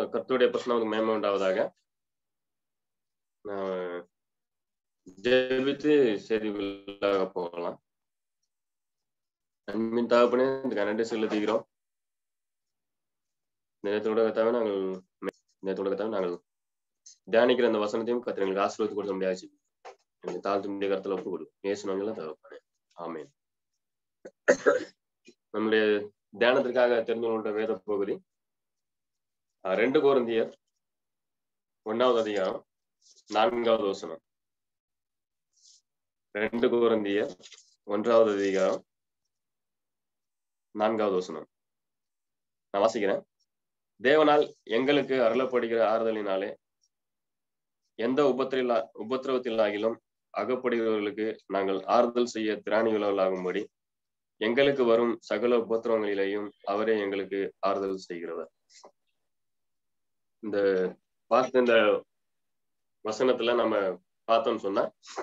கர்த்தருடைய பிரச்சனை மேன்மை உண்டாவதாக நான் ஜெபித்து செய்திகளாக போகலாம் அன்பின் தகப்பனே இந்த கனண்டை செலுத்துகிறோம் நேரத்தோட கத்தாவே நாங்கள் நேரத்தோட கத்தாவே நாங்கள் தியானிக்கிற அந்த வசனத்தையும் கத்திர எங்களுக்கு ஆசீர்வாதம் கொடுக்க முடியாது எனக்கு தாழ்த்து முடிய கருத்துல ஒப்பு கொடு ஏசுனாங்களா தகப்பனே ஆமேன் நம்முடைய தியானத்திற்காக தெரிந்து கொண்ட வேத பகுதி ரெண்டு கோரந்தியர் ஒன்னாவது அதிகாரம் நான்காவது வசனம் ரெண்டு கோரந்தியர் ஒன்றாவது அதிகாரம் நான்காவது வசனம் நான் வாசிக்கிறேன் தேவனால் எங்களுக்கு அருளப்படுகிற ஆறுதலினாலே எந்த உபத்திரில் உபத்திரவத்தில் ஆகிலும் அகப்படுகிறவர்களுக்கு நாங்கள் ஆறுதல் செய்ய திராணிகளவர்களாகும்படி எங்களுக்கு வரும் சகல உபத்திரவங்களிலேயும் அவரே எங்களுக்கு ஆறுதல் செய்கிறவர் இந்த பார்த்த இந்த வசனத்துல நம்ம பார்த்தோம்னு சொன்னா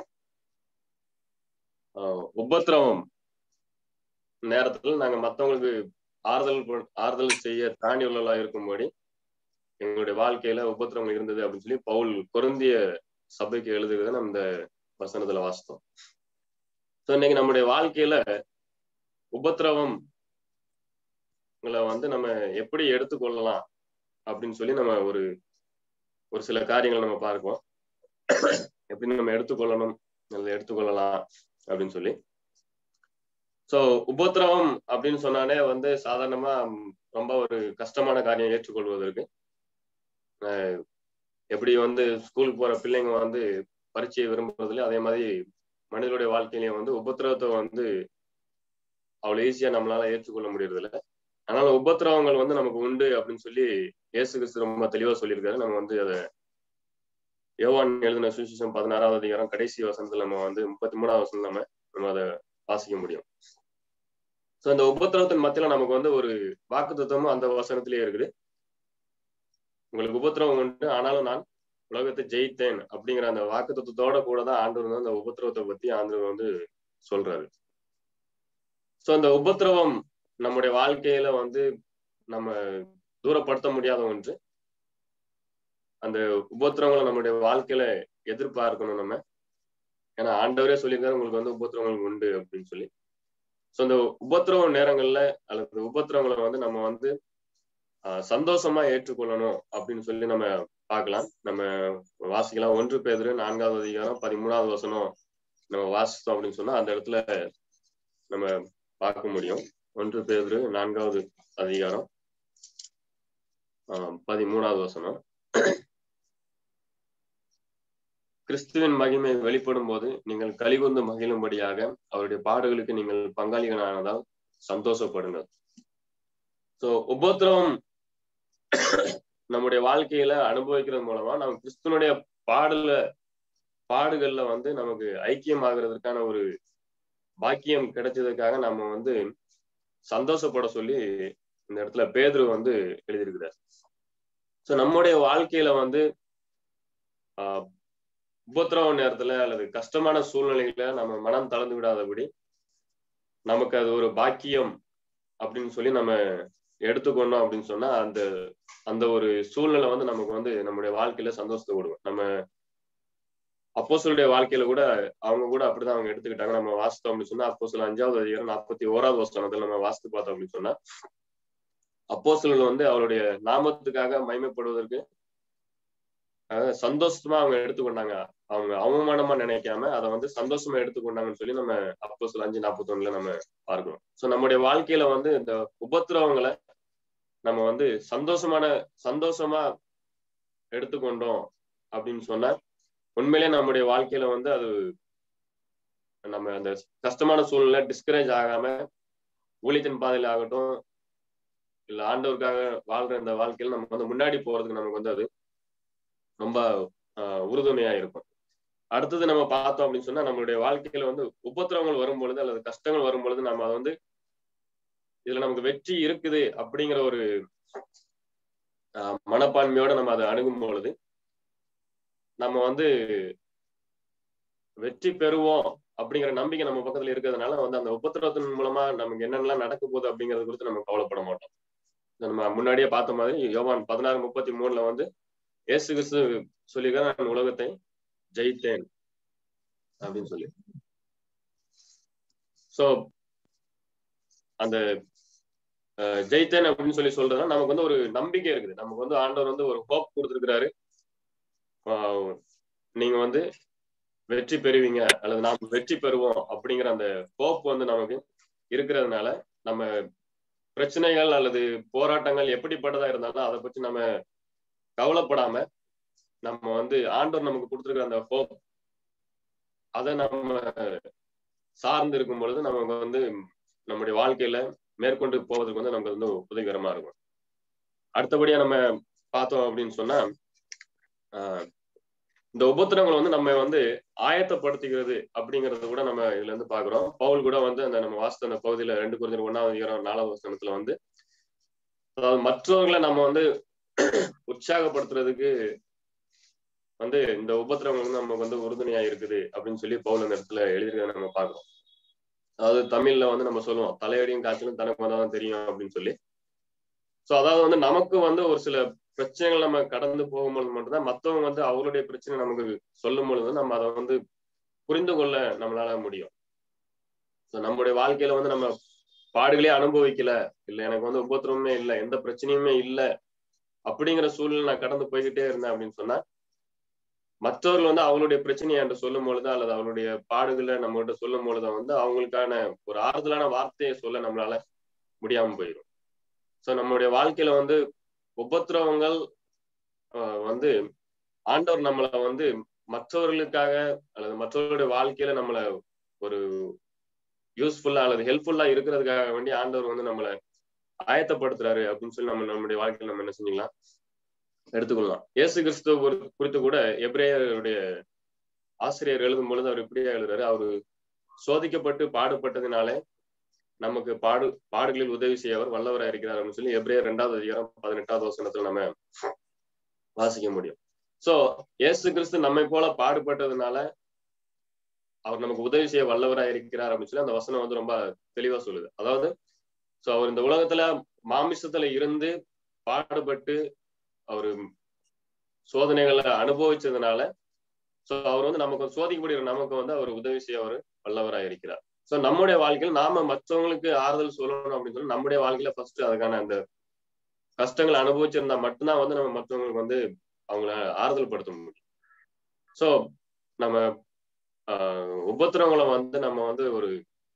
உபத்திரவம் நேரத்துல நாங்க மத்தவங்களுக்கு ஆறுதல் ஆறுதல் செய்ய தாண்டி உள்ளவர்களா இருக்கும்படி எங்களுடைய வாழ்க்கையில உபத்திரவங்கள் இருந்தது அப்படின்னு சொல்லி பவுல் பொருந்திய சபைக்கு எழுதுகிறத நம்ம இந்த வசனத்துல வாசித்தோம் ஸோ இன்னைக்கு நம்முடைய வாழ்க்கையில உபத்திரவம் வந்து நம்ம எப்படி எடுத்துக்கொள்ளலாம் அப்படின்னு சொல்லி நம்ம ஒரு ஒரு சில காரியங்கள் நம்ம பார்ப்போம் எப்படி நம்ம எடுத்துக்கொள்ளணும் அதை எடுத்துக்கொள்ளலாம் அப்படின்னு சொல்லி சோ உபத்திரவம் அப்படின்னு சொன்னாலே வந்து சாதாரணமா ரொம்ப ஒரு கஷ்டமான காரியம் ஏற்றுக்கொள்வதற்கு எப்படி வந்து ஸ்கூலுக்கு போற பிள்ளைங்க வந்து பரீட்சையை விரும்புறதுல அதே மாதிரி மனிதனுடைய வாழ்க்கையிலையும் வந்து உபத்திரவத்தை வந்து அவ்வளவு ஈஸியா நம்மளால ஏற்றுக்கொள்ள முடியறது இல்லை அதனால உபத்திரவங்கள் வந்து நமக்கு உண்டு அப்படின்னு சொல்லி இயேசு கிறிஸ்து ரொம்ப தெளிவா சொல்லியிருக்காரு நம்ம வந்து அதை யோவான் எழுதின சுவிசேஷம் பதினாறாவது அதிகாரம் கடைசி வசனத்துல நம்ம வந்து முப்பத்தி மூணாவது வசனம் நம்ம நம்ம அதை வாசிக்க முடியும் ஸோ அந்த உபத்திரவத்தின் மத்தியில நமக்கு வந்து ஒரு வாக்கு தத்துவமும் அந்த வசனத்திலேயே இருக்குது உங்களுக்கு உபத்திரவம் உண்டு ஆனாலும் நான் உலகத்தை ஜெயித்தேன் அப்படிங்கிற அந்த வாக்கு தத்துவத்தோட கூட தான் ஆண்டவர் வந்து அந்த உபத்திரவத்தை பத்தி ஆண்டவர் வந்து சொல்றாரு ஸோ அந்த உபத்திரவம் நம்முடைய வாழ்க்கையில வந்து நம்ம தூரப்படுத்த முடியாத ஒன்று அந்த உபத்திரவங்களை நம்முடைய வாழ்க்கையில எதிர்பார்க்கணும் நம்ம ஏன்னா ஆண்டவரே சொல்லியிருக்காரு உங்களுக்கு வந்து உபத்திரவங்கள் உண்டு அப்படின்னு சொல்லி ஸோ அந்த உபத்திரவ நேரங்கள்ல அல்லது உபத்திரவங்களை வந்து நம்ம வந்து சந்தோஷமா ஏற்றுக்கொள்ளணும் அப்படின்னு சொல்லி நம்ம பார்க்கலாம் நம்ம வாசிக்கலாம் ஒன்று பேர் நான்காவது அதிகாரம் பதிமூணாவது வசனம் நம்ம வாசித்தோம் அப்படின்னு சொன்னா அந்த இடத்துல நம்ம பார்க்க முடியும் ஒன்று பேர் நான்காவது அதிகாரம் பதிமூணாவது வசனம் கிறிஸ்துவின் மகிமை வெளிப்படும் போது நீங்கள் கலிகொந்து மகிழும்படியாக அவருடைய பாடுகளுக்கு நீங்கள் பங்காளிகளானதால் சந்தோஷப்படுங்கள் சோ உபத்திரவம் நம்முடைய வாழ்க்கையில அனுபவிக்கிறது மூலமா நம்ம கிறிஸ்துவனுடைய பாடல பாடுகள்ல வந்து நமக்கு ஐக்கியம் ஆகுறதுக்கான ஒரு பாக்கியம் கிடைச்சதுக்காக நம்ம வந்து சந்தோஷப்பட சொல்லி இந்த இடத்துல பேதுரு வந்து எழுதியிருக்கிறார் சோ நம்முடைய வாழ்க்கையில வந்து ஆஹ் உபத்திரவ நேரத்துல அல்லது கஷ்டமான சூழ்நிலைகளை நம்ம மனம் தளர்ந்து விடாதபடி நமக்கு அது ஒரு பாக்கியம் அப்படின்னு சொல்லி நம்ம எடுத்துக்கொண்டோம் அப்படின்னு சொன்னா அந்த அந்த ஒரு சூழ்நிலை வந்து நமக்கு வந்து நம்முடைய வாழ்க்கையில சந்தோஷத்தை கொடுக்கும் நம்ம அப்போ சொல்லுடைய வாழ்க்கையில கூட அவங்க கூட அப்படிதான் அவங்க எடுத்துக்கிட்டாங்க நம்ம வாசித்தோம் அப்படின்னு சொன்னா அப்போ சொல்ல அஞ்சாவது அதிகாரம் நாற்பத்தி ஓராவது வசனத்துல நம்ம வாசித்து பார்த்தோம் அப்படின்னு சொன்னா அப்போ வந்து அவருடைய நாமத்துக்காக மைமைப்படுவதற்கு சந்தோஷமா அவங்க எடுத்துக்கொண்டாங்க அவங்க அவமானமா நினைக்காம அதை வந்து சந்தோஷமா எடுத்துக்கொண்டாங்கன்னு சொல்லி நம்ம அப்போ சில அஞ்சு நாற்பத்தி ஒண்ணுல நம்ம பார்க்கிறோம் சோ நம்முடைய வாழ்க்கையில வந்து இந்த உபத்திரவங்களை நம்ம வந்து சந்தோஷமான சந்தோஷமா எடுத்துக்கொண்டோம் அப்படின்னு சொன்னா உண்மையிலே நம்முடைய வாழ்க்கையில வந்து அது நம்ம அந்த கஷ்டமான சூழ்நிலை டிஸ்கரேஜ் ஆகாம ஊழியத்தின் பாதையில ஆகட்டும் இல்ல ஆண்டவருக்காக வாழ்ற இந்த வாழ்க்கையில நம்ம வந்து முன்னாடி போறதுக்கு நமக்கு வந்து அது ரொம்ப உறுதுணையா இருக்கும் அடுத்தது நம்ம பார்த்தோம் அப்படின்னு சொன்னா நம்மளுடைய வாழ்க்கையில வந்து உபத்திரவங்கள் வரும் பொழுது அல்லது கஷ்டங்கள் வரும் பொழுது நம்ம அதை வந்து இதுல நமக்கு வெற்றி இருக்குது அப்படிங்கிற ஒரு மனப்பான்மையோட நம்ம அதை அணுகும் பொழுது நம்ம வந்து வெற்றி பெறுவோம் அப்படிங்கிற நம்பிக்கை நம்ம பக்கத்துல இருக்கிறதுனால வந்து அந்த உபத்திரவத்தின் மூலமா நமக்கு என்னென்னலாம் நடக்க போகுது அப்படிங்கறது குறித்து நம்ம கவலைப்பட மாட்டோம் நம்ம முன்னாடியே பார்த்த மாதிரி யோவான் பதினாறு முப்பத்தி மூணுல வந்து இயேசு கிறிஸ்து சொல்லியிருக்காரு நான் உலகத்தை ஜெயித்தேன் அப்படின்னு சொல்லி சோ அந்த ஜெயித்தேன் அப்படின்னு சொல்லி சொல்றதுனா நமக்கு வந்து ஒரு நம்பிக்கை இருக்குது நமக்கு வந்து ஆண்டவர் வந்து ஒரு ஹோப் கொடுத்துருக்கிறாரு நீங்க வந்து வெற்றி பெறுவீங்க அல்லது நாம் வெற்றி பெறுவோம் அப்படிங்கிற அந்த ஹோப் வந்து நமக்கு இருக்கிறதுனால நம்ம பிரச்சனைகள் அல்லது போராட்டங்கள் எப்படிப்பட்டதா இருந்தாலும் அதை பற்றி நம்ம கவலைப்படாம நம்ம வந்து ஆண்டவர் நமக்கு கொடுத்துருக்கிற அந்த ஹோப் அதை நம்ம சார்ந்து இருக்கும் பொழுது நமக்கு வந்து நம்முடைய வாழ்க்கையில மேற்கொண்டு போவதற்கு வந்து நமக்கு வந்து உதவிகரமா இருக்கும் அடுத்தபடியா நம்ம பார்த்தோம் அப்படின்னு சொன்னா ஆஹ் இந்த உபத்திரங்களை வந்து நம்ம வந்து ஆயத்தப்படுத்திக்கிறது அப்படிங்கறத கூட நம்ம இதுல இருந்து பாக்குறோம் பவுல் கூட வந்து அந்த நம்ம வாசித்த அந்த பகுதியில ரெண்டு குறிஞ்சர் ஒன்னாவது ஈரம் நாலாவது வசனத்துல வந்து அதாவது மற்றவர்களை நம்ம வந்து உற்சாகப்படுத்துறதுக்கு வந்து இந்த உபத்திரவங்கள் வந்து நமக்கு வந்து உறுதுணையா இருக்குது அப்படின்னு சொல்லி பவுல் அந்த இடத்துல எழுதியிருக்க நம்ம பாக்குறோம் அதாவது தமிழ்ல வந்து நம்ம சொல்லுவோம் தலையடியும் காய்ச்சலும் தனக்கு வந்தாதான் தெரியும் அப்படின்னு சொல்லி சோ அதாவது வந்து நமக்கு வந்து ஒரு சில பிரச்சனைகள் நம்ம கடந்து போகும்போது மட்டும்தான் மத்தவங்க வந்து அவங்களுடைய பிரச்சனை நமக்கு சொல்லும் பொழுது நம்ம அதை வந்து புரிந்து கொள்ள நம்மளால முடியும் ஸோ நம்மளுடைய வாழ்க்கையில வந்து நம்ம பாடுகளே அனுபவிக்கல இல்ல எனக்கு வந்து உபத்திரமே இல்லை எந்த பிரச்சனையுமே இல்லை அப்படிங்கிற சூழ்நிலை நான் கடந்து போய்கிட்டே இருந்தேன் அப்படின்னு சொன்னா மற்றவர்கள் வந்து அவங்களுடைய பிரச்சனையை என்று சொல்லும் பொழுது அல்லது அவங்களுடைய பாடுகளை நம்மகிட்ட சொல்லும் பொழுது வந்து அவங்களுக்கான ஒரு ஆறுதலான வார்த்தையை சொல்ல நம்மளால முடியாம போயிடும் ஸோ நம்மளுடைய வாழ்க்கையில வந்து உபத்திரவங்கள் வந்து ஆண்டவர் நம்மளை வந்து மற்றவர்களுக்காக அல்லது மற்றவர்களுடைய வாழ்க்கையில நம்மளை ஒரு யூஸ்ஃபுல்லா அல்லது ஹெல்ப்ஃபுல்லா இருக்கிறதுக்காக வேண்டி ஆண்டவர் வந்து நம்மளை ஆயத்தப்படுத்துறாரு அப்படின்னு சொல்லி நம்ம நம்மளுடைய வாழ்க்கையில நம்ம என்ன செஞ்சுக்கலாம் எடுத்துக்கொள்ளலாம் இயேசு கிறிஸ்துவ குறித்து கூட எப்ரேயருடைய ஆசிரியர் எழுதும் பொழுது அவர் இப்படியா எழுதுறாரு அவரு சோதிக்கப்பட்டு பாடுபட்டதினாலே நமக்கு பாடு பாடுகளில் உதவி செய்ய அவர் வல்லவராக இருக்கிறார் அப்படின்னு சொல்லி எப்ரேயர் ரெண்டாவது அதிகாரம் பதினெட்டாவது வசனத்துல நம்ம வாசிக்க முடியும் சோ இயேசு கிறிஸ்து நம்மை போல பாடுபட்டதுனால அவர் நமக்கு உதவி செய்ய வல்லவராக இருக்கிறார் அப்படின்னு சொல்லி அந்த வசனம் வந்து ரொம்ப தெளிவா சொல்லுது அதாவது சோ அவர் இந்த உலகத்துல மாமிசத்துல இருந்து பாடுபட்டு அவரு சோதனைகளை அனுபவிச்சதுனால சோ அவர் வந்து நமக்கு சோதிக்கப்படுகிற நமக்கு வந்து அவர் உதவி செய்ய அவர் வல்லவராக இருக்கிறார் சோ நம்முடைய வாழ்க்கையில் நாம மற்றவங்களுக்கு ஆறுதல் சொல்லணும் அப்படின்னு சொல்லி நம்முடைய வாழ்க்கையில ஃபர்ஸ்ட் அதுக்கான அந்த கஷ்டங்களை அனுபவிச்சிருந்தா மட்டும்தான் வந்து நம்ம மற்றவங்களுக்கு வந்து அவங்கள ஆறுதல் படுத்த முடியும் சோ நம்ம ஆஹ் உபத்திரவங்களை வந்து நம்ம வந்து ஒரு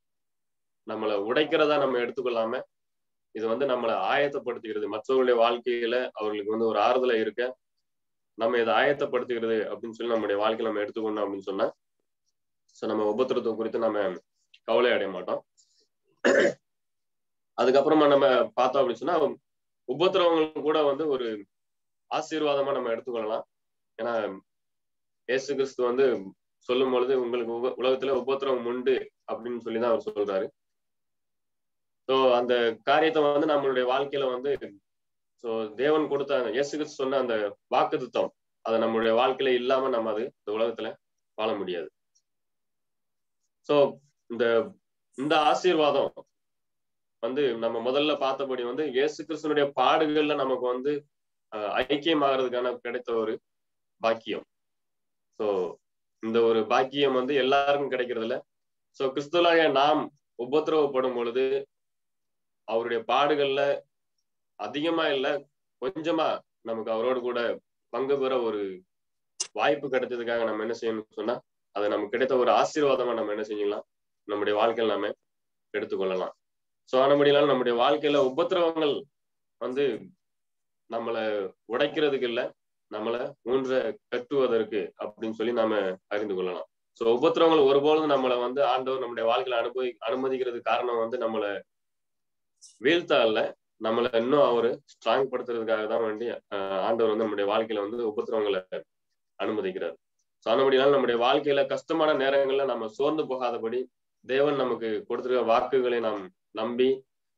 நம்மளை உடைக்கிறதா நம்ம எடுத்துக்கொள்ளாம இது வந்து நம்மளை ஆயத்தப்படுத்துகிறது மற்றவர்களுடைய வாழ்க்கையில அவர்களுக்கு வந்து ஒரு ஆறுதலை இருக்க நம்ம இதை ஆயத்தப்படுத்துகிறது அப்படின்னு சொல்லி நம்முடைய வாழ்க்கையில நம்ம எடுத்துக்கொண்டோம் அப்படின்னு சொன்னா ஸோ நம்ம உபத்திரத்தை குறித்து நம்ம கவலை அடைய மாட்டோம் அதுக்கப்புறமா நம்ம பார்த்தோம் அப்படின்னு சொன்னா உபத்திரவங்கள் கூட வந்து ஒரு ஆசீர்வாதமா நம்ம எடுத்துக்கொள்ளலாம் ஏன்னா ஏசு கிறிஸ்து வந்து சொல்லும் பொழுது உங்களுக்கு உப உலகத்துல உபத்திரவம் உண்டு அப்படின்னு சொல்லிதான் அவர் சொல்றாரு ஸோ அந்த காரியத்தை வந்து நம்மளுடைய வாழ்க்கையில வந்து ஸோ தேவன் கொடுத்த இயேசு கிறிஸ்து சொன்ன அந்த வாக்கு திட்டம் அதை நம்மளுடைய வாழ்க்கையில இல்லாம நம்ம அது இந்த உலகத்துல வாழ முடியாது ஸோ இந்த இந்த ஆசீர்வாதம் வந்து நம்ம முதல்ல பார்த்தபடி வந்து இயேசு கிறிஸ்தனுடைய பாடுகள்ல நமக்கு வந்து ஐக்கியமாகிறதுக்கான கிடைத்த ஒரு பாக்கியம் ஸோ இந்த ஒரு பாக்கியம் வந்து எல்லாருக்கும் கிடைக்கிறது இல்ல ஸோ கிறிஸ்துவலாக நாம் உபத்திரவப்படும் பொழுது அவருடைய பாடுகள்ல அதிகமா இல்ல கொஞ்சமா நமக்கு அவரோடு கூட பங்கு பெற ஒரு வாய்ப்பு கிடைச்சதுக்காக நம்ம என்ன செய்யணும்னு சொன்னா அதை நமக்கு கிடைத்த ஒரு ஆசீர்வாதமா நம்ம என்ன செஞ்சுக்கலாம் நம்முடைய வாழ்க்கையில் நாம எடுத்துக்கொள்ளலாம் சோ ஆனபடினால நம்முடைய வாழ்க்கையில உபத்திரவங்கள் வந்து நம்மளை உடைக்கிறதுக்கு இல்ல நம்மளை ஊன்ற கட்டுவதற்கு அப்படின்னு சொல்லி நாம அறிந்து கொள்ளலாம் சோ உபத்திரவங்கள் ஒருபோதும் நம்மளை வந்து ஆண்டவர் நம்முடைய வாழ்க்கையில அனுபவி அனுமதிக்கிறது காரணம் வந்து நம்மளை வீழ்த்தா இல்ல நம்மளை இன்னும் அவரு ஸ்ட்ராங் படுத்துறதுக்காக தான் வேண்டி ஆண்டவர் வந்து நம்முடைய வாழ்க்கையில வந்து உபத்திரவங்களை அனுமதிக்கிறார் சொன்னபடினால நம்முடைய வாழ்க்கையில கஷ்டமான நேரங்கள்ல நம்ம சோர்ந்து போகாதபடி தேவன் நமக்கு கொடுத்திருக்க வாக்குகளை நாம் நம்பி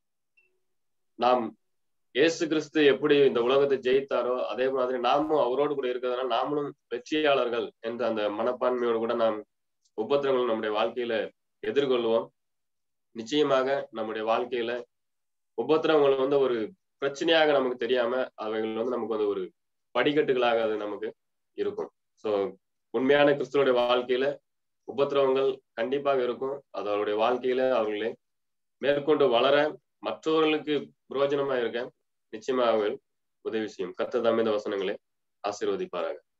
நாம் இயேசு கிறிஸ்து எப்படி இந்த உலகத்தை ஜெயித்தாரோ அதே மாதிரி நாமும் அவரோடு கூட இருக்கிறதுனால நாமளும் வெற்றியாளர்கள் என்ற அந்த மனப்பான்மையோடு கூட நாம் உபத்திரங்கள் நம்முடைய வாழ்க்கையில எதிர்கொள்வோம் நிச்சயமாக நம்முடைய வாழ்க்கையில உபத்திரவங்கள் வந்து ஒரு பிரச்சனையாக நமக்கு தெரியாம அவைகள் வந்து நமக்கு வந்து ஒரு படிக்கட்டுகளாக அது நமக்கு இருக்கும் ஸோ உண்மையான கிறிஸ்துவோடைய வாழ்க்கையில உபத்திரவங்கள் கண்டிப்பாக இருக்கும் அதனுடைய வாழ்க்கையில அவர்களை மேற்கொண்டு வளர மற்றவர்களுக்கு பிரயோஜனமா இருக்க நிச்சயமாக உதவி செய்யும் கத்த தமிழ் வசனங்களை ஆசீர்வதிப்பாராங்க